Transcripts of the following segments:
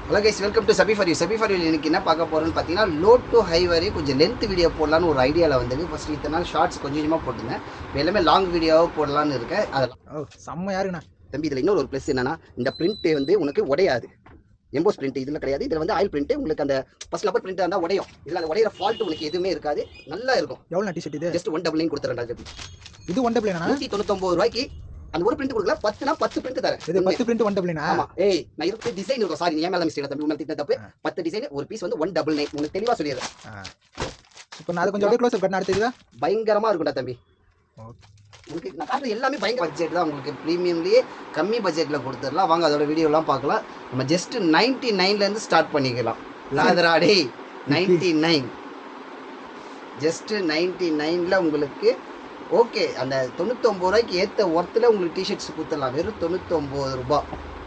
Hello guys welcome to Sabi for you Sabi for you எனக்கு என்ன பார்க்க போகிறோன்னு பார்த்தீங்கன்னா லோ டு ஹை வரையும் கொஞ்சம் லென்த் வீடியோ போடலான்னு ஒரு ஐடியாவில் வந்தது ஃபஸ்ட் இத்தனை நாள் ஷார்ட்ஸ் கொஞ்சம் கொஞ்சமாக போட்டிருந்தேன் இப்போ எல்லாமே லாங் வீடியோவாக போடலான்னு இருக்கேன் அதெல்லாம் ஓ செம்ம யாருங்கண்ணா தம்பி இதில் இன்னொரு ஒரு ப்ளஸ் என்னன்னா இந்த பிரிண்ட் வந்து உனக்கு உடையாது எம்போஸ் பிரிண்ட் இதில் கிடையாது இதில் வந்து ஆயில் பிரிண்ட் உங்களுக்கு அந்த ஃபர்ஸ்ட் லப்பர் பிரிண்ட் இருந்தால் உடையும் இதில் அந்த உடையிற ஃபால்ட் உனக்கு எதுவுமே இருக்காது நல்லா இருக்கும் எவ்வளோ டிஷர்ட் இது ஜஸ்ட் ஒன் டபுள் நைன் கொடுத்துறேன் தம்பி இது ஒன் டபுள்னா நூற்றி தொண்ணூத்தொம்பது ரூபாய்க்கு அந்த ஒரு பிரிண்ட் கொடுக்கல பத்துனா பத்து பிரிண்ட் தரேன் இது பத்து பிரிண்ட் ஒன் டபுள்னா ஆமா ஏய் நான் இருக்கு டிசைன் இருக்கும் சாரி ஏன் மேல மிஸ்டேக் தம்பி உங்களை திட்ட தப்பு பத்து டிசைன் ஒரு பீஸ் வந்து ஒன் டபுள் நைன் உங்களுக்கு தெளிவா சொல்லிடுறேன் இப்போ நான் அதை கொஞ்சம் அப்படியே க்ளோஸ் கட்டின அடுத்தது பயங்கரமா இருக்கும்டா தம்பி ஓகே உங்களுக்கு நான் காட்டுற எல்லாமே பயங்கர பட்ஜெட் தான் உங்களுக்கு ப்ரீமியம்லேயே கம்மி பட்ஜெட்டில் கொடுத்துடலாம் வாங்க அதோட வீடியோலாம் பார்க்கலாம் நம்ம ஜஸ்ட் நைன்டி நைன்லேருந்து ஸ்டார்ட் பண்ணிக்கலாம் லாதரா டேய் நைன்டி நைன் ஜஸ்ட்டு நைன்டி நைனில் உங்களுக்கு ஓகே அந்த தொண்ணூத்தொம்பது ரூபாய்க்கு ஏற்ற ஒர்த்தில் உங்களுக்கு டிஷர்ட்ஸ் கொடுத்துடலாம் வெறும் தொண்ணூத்தொம்பது ரூபாய்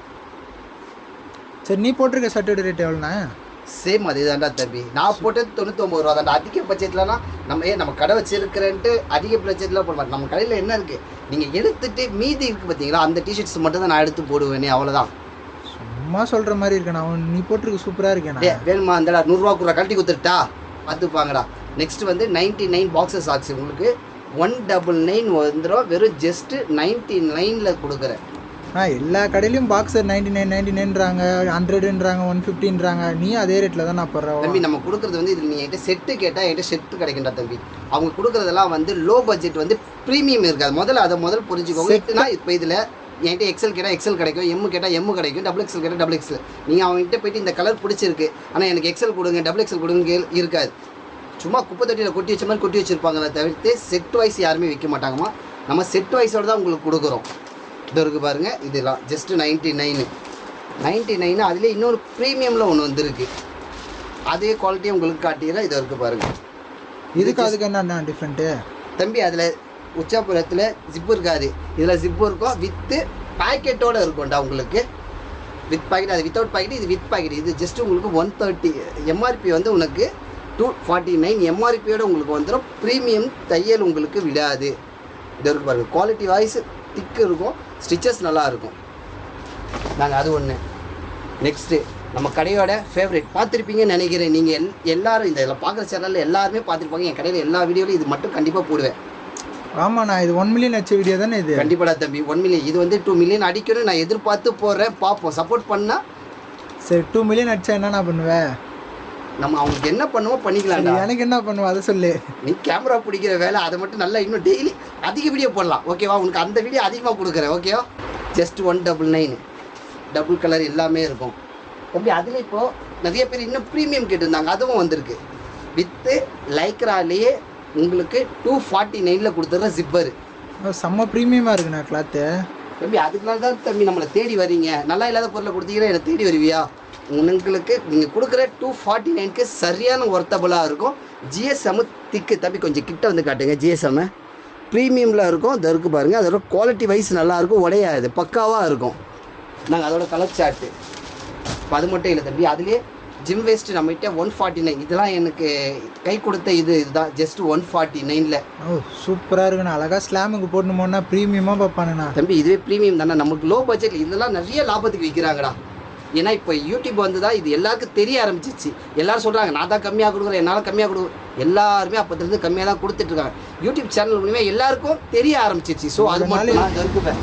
சரி நீ போட்டிருக்க ஷர்ட்டோட ரேட் எவ்வளோண்ணா சேம் அதே தான்டா தம்பி நான் போட்டது தொண்ணூத்தொம்பது ரூபா தான்டா அதிக பட்ஜெட்லனா நம்ம ஏன் நம்ம கடை வச்சிருக்கிறேன்ட்டு அதிக பட்ஜெட்ல போட மாட்டோம் நம்ம கடையில் என்ன இருக்கு நீங்க எடுத்துட்டு மீதி இருக்கு பார்த்தீங்களா அந்த டிஷர்ட்ஸ் மட்டும் தான் நான் எடுத்து போடுவேனே அவ்வளோதான் சும்மா சொல்ற மாதிரி இருக்கேண்ணா அவன் நீ போட்டிருக்க சூப்பரா இருக்கேண்ணா டே வேணுமா அந்தடா நூறுரூவா கூட கழட்டி கொடுத்துட்டா பார்த்துப்பாங்கடா நெக்ஸ்ட் வந்து நைன்டி நைன் பாக்ஸஸ் ஆச்சு உங்களுக்கு ஒன் டபுள் நைன் வந்துடும் வெறும் ஜஸ்ட் நைன்டி நைனில் கொடுக்குறேன் ஆ எல்லா கடையிலயும் பாக்ஸர் நைன்டி நைன் நைன்டி நைன்றாங்க ஹண்ட்ரட்ன்றாங்க ஒன் ஃபிஃப்டின்றாங்க நீ அதே ரேட்ல தான் நான் போடுறேன் தம்பி நம்ம கொடுக்குறது வந்து இதில் நீங்கள் என்கிட்ட செட்டு கேட்டால் என்கிட்ட செட்டு கிடைக்கும்டா தம்பி அவங்க கொடுக்குறதெல்லாம் வந்து லோ பட்ஜெட் வந்து ப்ரீமியம் இருக்காது முதல்ல அதை முதல் புரிஞ்சுக்கோங்க Set- செட்டுனா இப்போ இதில் என்கிட்ட எக்ஸல் கேட்டால் எக்ஸல் கிடைக்கும் எம் கேட்டால் எம் கிடைக்கும் டபுள் எக்ஸல் கேட்டால் டபுள் எக்ஸல் நீங்கள் அவங்ககிட்ட போயிட்டு இந்த கலர் பிடிச்சிருக்கு ஆனால் எனக்கு எக்ஸல் கொடுங்க டபுள் எக்ஸல் கொடுங்க கேள்- இருக்காது சும்மா குப்பை தொட்டியில் கொட்டி வச்ச மாதிரி கொட்டி வச்சிருப்பாங்களே தவிர்த்து செட் வைஸ் யாருமே விற்க மாட்டாங்கம்மா நம்ம செட் வைஸோட தான் உங்களுக்கு கொடுக்குறோம் இது இருக்கு பாருங்க இதெல்லாம் just ninety nine ninety nine அதுலேயே இன்னொரு ப்ரீமியமில் ஒன்று வந்திருக்கு அதே குவாலிட்டியும் உங்களுக்கு காட்டிடுறேன் இது இருக்கு பாருங்க இதுக்கு அதுக்கு என்ன டிஃப்ரெண்ட்டு தம்பி அதில் உச்சாபுரத்தில் ஜிப்பு இருக்காது இதில் ஜிப்பு இருக்கும் வித்து பாக்கெட்டோட இருக்கும்டா உங்களுக்கு வித் பாக்கெட் அது வித்தவுட் பாக்கெட் இது வித் பாக்கெட் இது ஜஸ்ட் உங்களுக்கு ஒன் தேர்ட்டி எம்ஆர்பி வந்து உனக்கு டூ ஃபார்ட்டி நைன் எம்ஆர்பியோட உங்களுக்கு வந்துடும் ப்ரீமியம் தையல் உங்களுக்கு விடாது இது இருக்கு பாருங்க குவாலிட்டி வாய்ஸ் திக்கு இருக்கும் ஸ்டிச்சஸ் நல்லா இருக்கும் நாங்கள் அது ஒன்று நெக்ஸ்ட்டு நம்ம கடையோட ஃபேவரட் பார்த்துருப்பீங்கன்னு நினைக்கிறேன் நீங்கள் எல் எல்லாரும் இந்த இதில் பார்க்குற சேனலில் எல்லாருமே பார்த்துருப்பாங்க என் கடையில் எல்லா வீடியோலையும் இது மட்டும் கண்டிப்பாக போடுவேன் ஆமாண்ணா இது ஒன் மில்லியன் வச்ச வீடியோ தானே இது கண்டிப்பாடா தம்பி ஒன் மில்லியன் இது வந்து டூ மில்லியன் அடிக்கணும் நான் எதிர்பார்த்து போடுறேன் பார்ப்போம் சப்போர்ட் பண்ணால் சரி டூ மில்லியன் அடிச்சா என்னண்ணா பண்ணுவேன் நம்ம அவங்களுக்கு என்ன பண்ணுவோம் பண்ணிக்கலாம்டா எனக்கு என்ன பண்ணுவேன் அதை சொல்லு நீ கேமரா பிடிக்கிற வேலை அதை மட்டும் நல்லா இன்னும் டெய்லி அதிக வீடியோ போடலாம் ஓகேவா உனக்கு அந்த வீடியோ அதிகமாக கொடுக்குறேன் ஓகேவா just one double nine double colour எல்லாமே இருக்கும் தம்பி அதில் இப்போ நிறைய பேர் இன்னும் ப்ரீமியம் கேட்டிருந்தாங்க அதுவும் வந்திருக்கு வித்து லைக்ராலேயே உங்களுக்கு டூ ஃபார்ட்டி நைனில் கொடுத்துட்ற ஜிப்பர் ஓ, செம்ம ப்ரீமியமாக இருக்குண்ணா கிளாத்து தம்பி அதுக்குனால தான் தம்பி நம்மளை தேடி வரீங்க நல்லா இல்லாத பொருளை கொடுத்தீங்கன்னா என்னை தேடி வருவியா உங்களுக்கு நீங்கள் கொடுக்குற டூ ஃபார்ட்டி நைனுக்கு சரியான ஒர்த்தபுளாக இருக்கும் ஜிஎஸ்எம் திக்கு தம்பி கொஞ்சம் கிட்ட வந்து காட்டுங்க ஜிஎஸ்எம் ப்ரீமியமில் இருக்கும் அது இருக்கு பாருங்கள் அதோட குவாலிட்டி வைஸ் நல்லாயிருக்கும் உடையாது பக்காவாக இருக்கும் நாங்கள் அதோட கலர் சார்ட்டு இப்போ அது மட்டும் இல்லை தம்பி அதுலேயே ஜிம் வேஸ்ட் நம்மகிட்ட ஒன் ஃபார்ட்டி நைன் இதெல்லாம் எனக்கு கை கொடுத்த இது இதுதான் ஜஸ்ட் ஒன் ஃபார்ட்டி நைனில் ஓ சூப்பராக இருக்குண்ணா அழகாக ஸ்லாமுக்கு போடணுமோன்னா ப்ரீமியமாக பார்ப்பானுண்ணா தம்பி இதுவே ப்ரீமியம் தானே நமக்கு லோ பட்ஜெட் இதெல்லாம் நிறைய லாபத்துக்கு விற்கிறாங்கடா ஏன்னா இப்போ யூடியூப் வந்து தான் இது எல்லாருக்கும் தெரிய ஆரம்பிச்சிச்சு எல்லாரும் சொல்கிறாங்க நான் தான் கம்மியாக கொடுக்குறேன் என்னால் கம்மியாக கொடுக்குறேன் எல்லாருமே அப்போதுலேருந்து கம்மியாக தான் கொடுத்துட்டு இருக்காங்க யூடியூப் சேனல் மூலியமாக எல்லாருக்கும் தெரிய ஆரம்பிச்சிச்சு ஸோ அது மட்டும் நான் இருக்குப்பேன்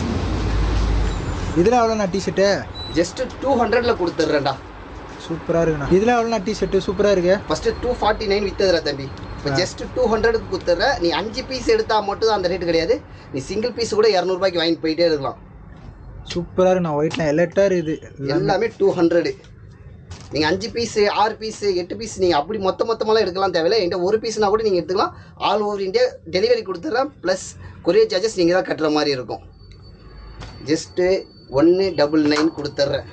இதில் எவ்வளோண்ணா டிஷர்ட்டு ஜஸ்ட் டூ ஹண்ட்ரடில் கொடுத்துட்றேன்டா சூப்பராக இருக்குண்ணா இதில் எவ்வளோண்ணா டிஷர்ட்டு சூப்பராக இருக்கு ஃபஸ்ட்டு டூ ஃபார்ட்டி நைன் விற்றுதுடா தம்பி இப்போ ஜஸ்ட் டூ ஹண்ட்ரடுக்கு கொடுத்துட்ற நீ அஞ்சு பீஸ் எடுத்தால் மட்டும் தான் அந்த ரேட்டு கிடையாது நீ சிங்கிள் பீஸ் கூட இரநூறுபாய்க்கு வாங்கிட்டு போயிட்டே இருக்கலாம் சூப்பராக இருக்குண்ணா ஒயிட்னா எல்லட்டாக இருக்குது எல்லாமே டூ ஹண்ட்ரடு நீங்கள் அஞ்சு பீஸு ஆறு பீஸு எட்டு பீஸ் நீங்கள் அப்படி மொத்த மொத்தமெல்லாம் எடுக்கலாம் தேவையில்லை என்கிட்ட ஒரு பீஸ்னா கூட நீங்கள் எடுத்துக்கலாம் ஆல் ஓவர் இந்தியா டெலிவரி கொடுத்துட்றேன் ப்ளஸ் கொரியர் சார்ஜஸ் நீங்கள் தான் கட்டுற மாதிரி இருக்கும் ஜஸ்ட்டு ஒன்று டபுள் நைன் கொடுத்துட்றேன்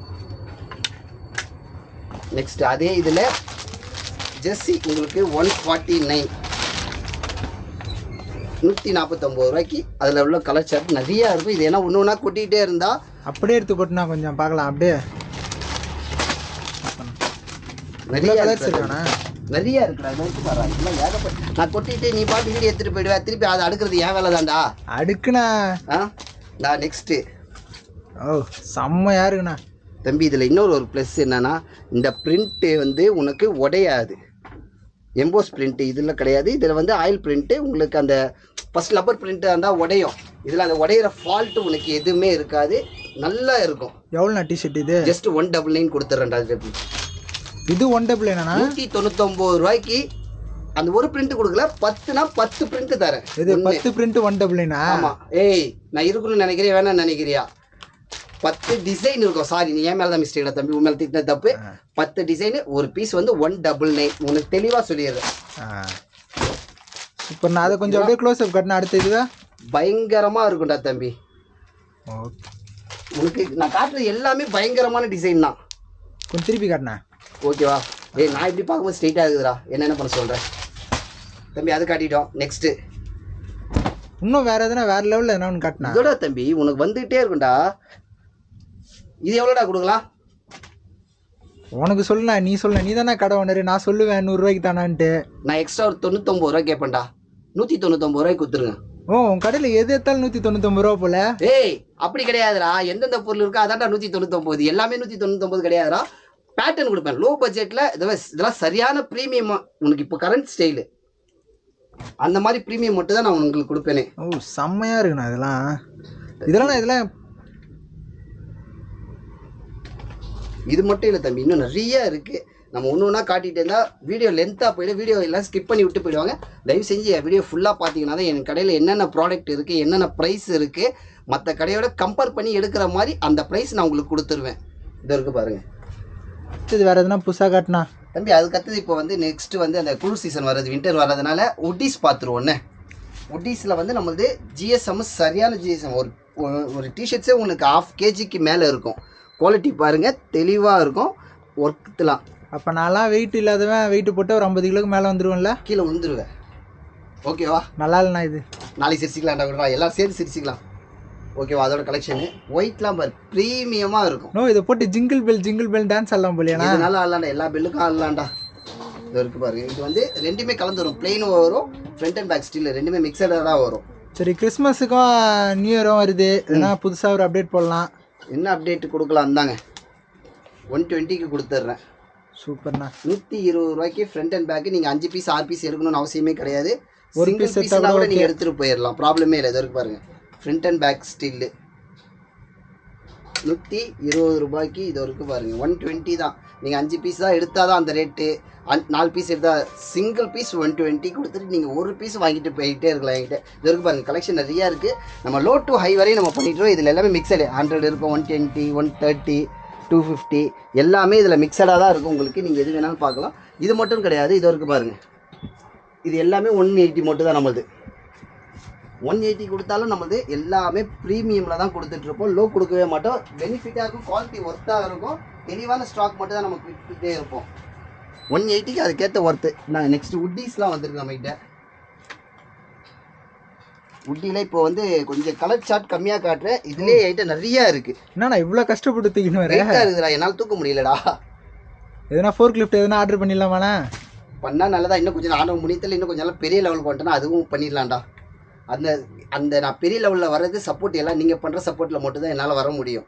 நெக்ஸ்ட் அதே இதில் ஜெஸ்ஸி உங்களுக்கு ஒன் ஃபார்ட்டி நைன் நூற்றி நாற்பத்தொம்பது ரூபாய்க்கு அதில் உள்ள கலர் சார்ட் நிறையா இருக்கும் இது ஏன்னா ஒன்று ஒன்றா கொட்டிகிட்டே இருந்தால் அப்படியே எடுத்து போட்டுனா கொஞ்சம் பார்க்கலாம் அப்படியே நிறைய கலர்ஸ் இருக்கு. இருக்காண்ணா நிறைய இருக்குடா இது வரைக்கும் பாரு இதெல்லாம் ஏகப்பட்ட நான் கொட்டிட்டு நீ பாட்டு வீடியோ எடுத்துட்டு போயிடுவேன் திருப்பி அதை அடுக்கிறது என் வேலை தான்டா அடுக்குண்ணா ஆ நான் நெக்ஸ்ட்டு ஓ செம்மையாக இருக்குண்ணா தம்பி இதில் இன்னொரு ஒரு ப்ளஸ் என்னன்னா இந்த பிரிண்ட்டு வந்து உனக்கு உடையாது எம்போஸ் பிரிண்ட் இதில் கிடையாது இதில் வந்து ஆயில் பிரிண்ட்டு உங்களுக்கு அந்த ஃபர்ஸ்ட் லப்பர் பிரிண்ட்டாக இருந்தால் உடையும் இதில் அந்த உடையிற ஃபால்ட்டு உனக்கு எதுவுமே இருக்காது நல்லா இருக்கும் எவ்வளோண்ணா டிஷர்ட் இது ஜஸ்ட் ஒன் டபுள் நைன் கொடுத்துட்றேன்டா இது ஒன் டபுள் என்னண்ணா நூற்றி தொண்ணூத்தொம்பது ரூபாய்க்கு அந்த ஒரு பிரிண்ட் கொடுக்கல பத்துனா பத்து பிரிண்ட் தரேன் இது ஒண்ணு. பத்து பிரிண்ட் ஒன் டபுள்னா ஆமா ஏய் நான் இருக்கணும்னு நினைக்கிறேன் வேணாம்னு நினைக்கிறியா பத்து டிசைன் இருக்கும் சாரி நீ ஏன் மேல தான் மிஸ்டேக் தம்பி உன் மேல திட்டின தப்பு பத்து டிசைன் ஒரு பீஸ் வந்து ஒன் டபுள் நைன் உனக்கு தெளிவா சொல்லிடுறேன் இப்போ நான் அதை கொஞ்சம் அப்படியே க்ளோஸ் அப் கட்டின அடுத்த இதுவா பயங்கரமா இருக்கும்டா தம்பி ஓகே உனக்கு நான் காட்டுறது எல்லாமே பயங்கரமான டிசைன் தான் கொஞ்சம் திருப்பி காட்டினா ஓகேவா ஏய் நான் இப்படி பார்க்கும்போது ஸ்ட்ரெயிட்டாக இருக்குதுடா என்னென்ன பண்ண சொல்கிறேன் தம்பி அது காட்டிட்டோம் நெக்ஸ்ட்டு இன்னும் வேற எதுனா வேற லெவலில் எதனா ஒன்று காட்டினா இதோட தம்பி உனக்கு வந்துகிட்டே இருக்கும்டா இது எவ்வளோடா கொடுக்கலாம் உனக்கு சொல்லுண்ணா நீ சொல்ல நீ தானே கடை ஓனர் நான் சொல்லுவேன் நூறுரூவாய்க்கு தானான்ட்டு நான் எக்ஸ்ட்ரா ஒரு தொண்ணூத்தொம்பது ரூபா கேட்பேன்டா நூற்றி தொண்ணூத்தொம்பது ரூபாய்க்கு கொடுத்துருங்க ஓ உன் கடையில் எது எடுத்தாலும் நூற்றி தொண்ணூத்தொம்பது ரூபா போல ஏய் அப்படி கிடையாதுடா எந்தெந்த பொருள் இருக்கோ அதான்டா நூற்றி தொண்ணூத்தொம்பது எல்லாமே நூற்றி தொண்ணூத்தொம்பது கிடையாதுடா பேட்டர்ன் கொடுப்பேன் லோ பட்ஜெட்டில் இதெல்லாம் இதெல்லாம் சரியான ப்ரீமியம் உனக்கு இப்போ கரண்ட் ஸ்டைலு அந்த மாதிரி ப்ரீமியம் மட்டும் தான் நான் உங்களுக்கு கொடுப்பேனே ஓ செம்மையா இருக்குண்ணா இதெல்லாம் இதெல்லாம் நான் இதெல்லாம் இது மட்டும் இல்லை தம்பி இன்னும் நிறைய இருக்குது நம்ம ஒன்று ஒன்றா காட்டிகிட்டே இருந்தால் வீடியோ லென்த்தாக போயிடும் வீடியோ எல்லாம் ஸ்கிப் பண்ணி விட்டு போயிடுவாங்க தயவு செஞ்சு என் வீடியோ ஃபுல்லாக பார்த்தீங்கன்னா தான் என் கடையில் என்னென்ன ப்ராடக்ட் இருக்குது என்னென்ன ப்ரைஸ் இருக்குது மற்ற கடையோட கம்பேர் பண்ணி எடுக்கிற மாதிரி அந்த ப்ரைஸ் நான் உங்களுக்கு கொடுத்துருவேன் இது இருக்குது பாருங்கள் இது வேற எதுனா புதுசாக காட்டினா தம்பி அதுக்கடுத்தது இப்போ வந்து நெக்ஸ்ட் வந்து அந்த குளிர் சீசன் வர்றது வின்டர் வர்றதுனால உட்டீஸ் பார்த்துருவோண்ணே உட்டீஸில் வந்து நம்மளது ஜிஎஸ்எம் சரியான ஜிஎஸ்எம் ஒரு ஒரு- ஒரு டிஷர்ட்ஸே உங்களுக்கு ஆஃப் கேஜிக்கு மேலே இருக்கும் குவாலிட்டி பாருங்கள் தெளிவாக இருக்கும் ஒர்க்குலாம் அப்போ நான்லாம் வெயிட் இல்லாதவன் வெயிட் போட்டு ஒரு ஐம்பது கிலோக்கு மேலே வந்துருவேன்ல கீழே விழுந்துருவேன் ஓகேவா நல்லா இல்லைண்ணா இது நாளைக்கு சிரிச்சிக்கலாம்டா கூட எல்லாம் சேர்த்து சிரிச்சிக்கலாம் ஓகேவா அதோட கலெக்ஷனு ஒயிட்லாம் பாரு ப்ரீமியமாக இருக்கும் நோ இதை போட்டு jingle bell jingle bell dance ஆடலாம் போலியாண்ணா இதனால ஆடலாம்டா எல்லா பில்லுக்கும் ஆடலாம்டா இது இருக்கு பாருங்க இது வந்து ரெண்டுமே கலந்து வரும் பிளெயினும் வரும் ஃப்ரண்ட் அண்ட் பேக் ஸ்டீல் ரெண்டுமே மிக்சடாக தான் வரும் சரி கிறிஸ்மஸுக்கும் நியூ இயரும் வருது எதனா புதுசாக ஒரு அப்டேட் போடலாம் என்ன அப்டேட் கொடுக்கலாம் தாங்க ஒன் டுவெண்ட்டிக்கு கொடுத்துட்றேன் சூப்பர்ண்ணா நூற்றி இருபது ரூபாய்க்கு ஃப்ரண்ட் அண்ட் பேக்கு நீங்கள் அஞ்சு பீஸ் ஆறு பீஸ் எடுக்கணும்னு அவசியமே கிடையாது ஒரு சிங்கிள் piece பீஸ் எடுத்தா கூட கூட நீங்கள் எடுத்துகிட்டு போயிடலாம் ப்ராப்ளமே இல்லை இது இருக்கு பாருங்க ஃப்ரண்ட் அண்ட் பேக் ஸ்டீல்லு நூற்றி இருபது ரூபாய்க்கு இது இருக்கு பாருங்க ஒன் டுவெண்ட்டி தான் நீங்கள் அஞ்சு பீஸ் தான் எடுத்தால் தான் அந்த ரேட்டு நாலு பீஸ் எடுத்தால் சிங்கிள் பீஸ் ஒன் டுவெண்ட்டி கொடுத்துட்டு நீங்கள் ஒரு பீஸ் வாங்கிட்டு போயிட்டே இருக்கலாம் என்கிட்ட இது இருக்கு பாருங்க கலெக்ஷன் நிறையா இருக்குது நம்ம லோ டு ஹை வரையும் நம்ம பண்ணிட்டு இதில் எல்லாமே மிக்சடு ஹண்ட்ரட் இருக்கும் one twenty one thirty two fifty எல்லாமே இதில் மிக்சடாக தான் இருக்கும் உங்களுக்கு நீங்கள் எது வேணாலும் பார்க்கலாம் இது மட்டும் கிடையாது இது இருக்கு பாருங்க இது எல்லாமே ஒன் எயிட்டி மட்டும் தான் நம்மளது ஒன் எயிட்டி கொடுத்தாலும் நம்மளது எல்லாமே ப்ரீமியமில் தான் கொடுத்துட்ருப்போம் லோ கொடுக்கவே மாட்டோம் பெனிஃபிட்டாக இருக்கும் குவாலிட்டி ஒர்த்தாக இருக்கும் தெளிவான ஸ்டாக் மட்டும் தான் நம்ம விட்டுட்டே இருப்போம் ஒன் எயிட்டிக்கு அதுக்கேற்ற ஒர்த்து நான் நெக்ஸ்ட் உட்டீஸ்லாம் வந்திருக்கு நம்மகிட்ட உட்டியில் இப்போ வந்து கொஞ்சம் கலர் சார்ட் கம்மியாக காட்டுறேன் இதுலேயே ஐட்டம் நிறையா இருக்குது என்னண்ணா இவ்வளோ கஷ்டப்பட்டு தூக்கின்னு வர வெயிட்டாக இருக்குதுடா என்னால் தூக்க முடியலடா எதனா ஃபோர்க் லிஃப்ட் எதனா ஆர்டர் பண்ணிடலாமாண்ணா பண்ணால் நல்லதா இன்னும் கொஞ்சம் ஆணவ முடியத்தில் இன்னும் கொஞ்சம் நல்லா பெரிய லெவல் பண்ணிட்டேன்னா அதுவும் பண்ணிடலாம்டா அந்த அந்த நான் பெரிய லெவலில் வர்றது சப்போர்ட் எல்லாம் நீங்கள் பண்ணுற சப்போர்ட்டில் மட்டும் தான் என்னால் வர முடியும்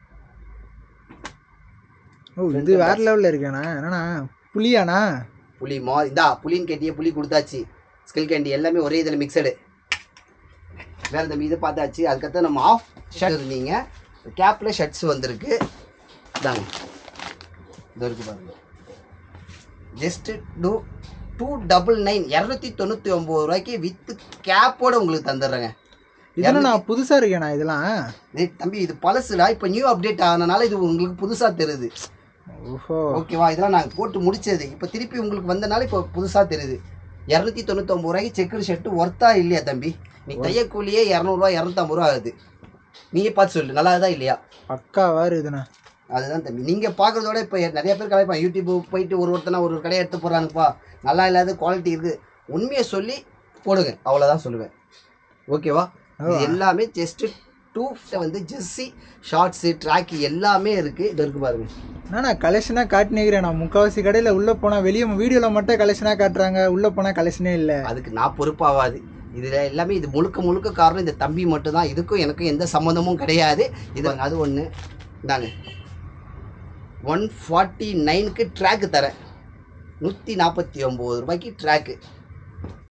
ஓ இது வேற லெவலில் இருக்கேண்ணா என்னண்ணா புளியாண்ணா புளி மா இந்தா புளின்னு கேட்டியே புளி கொடுத்தாச்சு ஸ்கில் கேண்டி எல்லாமே ஒரே இதில் மிக்சடு வேறு தம்பி இது பார்த்தாச்சு அதுக்கடுத்து நம்ம ஆஃப் ஷர்ட் இருந்தீங்க கேப்பில் ஷர்ட்ஸ் வந்திருக்கு இதாங்க இது இருக்கு பாருங்க just two two double nine இரநூத்தி தொண்ணூற்றி ஒம்பது ரூபாய்க்கு வித் கேப்போட உங்களுக்கு தந்துடுறேங்க இதெல்லாம் நான் புதுசாக இருக்கேண்ணா இதெல்லாம் டேய் தம்பி இது பழசுடா இப்போ நியூ அப்டேட் ஆனனால இது உங்களுக்கு புதுசாக தெரியுது ஓஹோ ஓகேவா இதெல்லாம் நாங்கள் போட்டு முடிச்சது இப்போ திருப்பி உங்களுக்கு வந்தனால இப்போ புதுசாக தெரியுது இரநூத்தி தொண்ணூத்தொம்பது ரூபாய்க்கு செக்குடு ஷர்ட்டு ஒர்த்தா இல்லையா தம்பி நீ தையக்கூலியே இரநூறுவா இரநூத்தம்பது ரூபா ஆகுது நீயே பார்த்து சொல்லு நல்லா தான் இல்லையா பக்காவா இருக்குதுண்ணா அதுதான் தம்பி நீங்கள் பார்க்குறதோட இப்போ நிறைய பேர் கலைப்பான் யூடியூப் போயிட்டு ஒரு ஒருத்தனா ஒரு ஒரு கடையை எடுத்து போகிறாங்கப்பா நல்லா இல்லாத குவாலிட்டி இருக்குது உண்மையை சொல்லி போடுங்க அவ்வளோதான் சொல்லுவேன் ஓகேவா இது எல்லாமே ஜஸ்ட் டூ வந்து ஜெர்சி ஷார்ட்ஸு ட்ராக் எல்லாமே இருக்குது இது இருக்கு பாருங்க என்னண்ணா கலெக்ஷனாக காட்டினேங்கிறேன் நான் முக்கால்வாசி கடையில் உள்ளே போனால் வெளியே வீடியோவில் மட்டும் கலெக்ஷனாக காட்டுறாங்க உள்ளே போனால் கலெக்ஷனே இல்லை அதுக்கு நான் பொறுப்பாகாது இதில் எல்லாமே இது முழுக்க முழுக்க காரணம் இந்த தம்பி மட்டும்தான் இதுக்கும் எனக்கும் எந்த சம்மந்தமும் கிடையாது இது அது ஒன்று இந்தாங்க ஒன் ஃபார்ட்டி நைனுக்கு ட்ராக்கு தரேன் நூற்றி நாற்பத்தி ஒம்பது ரூபாய்க்கு ட்ராக்கு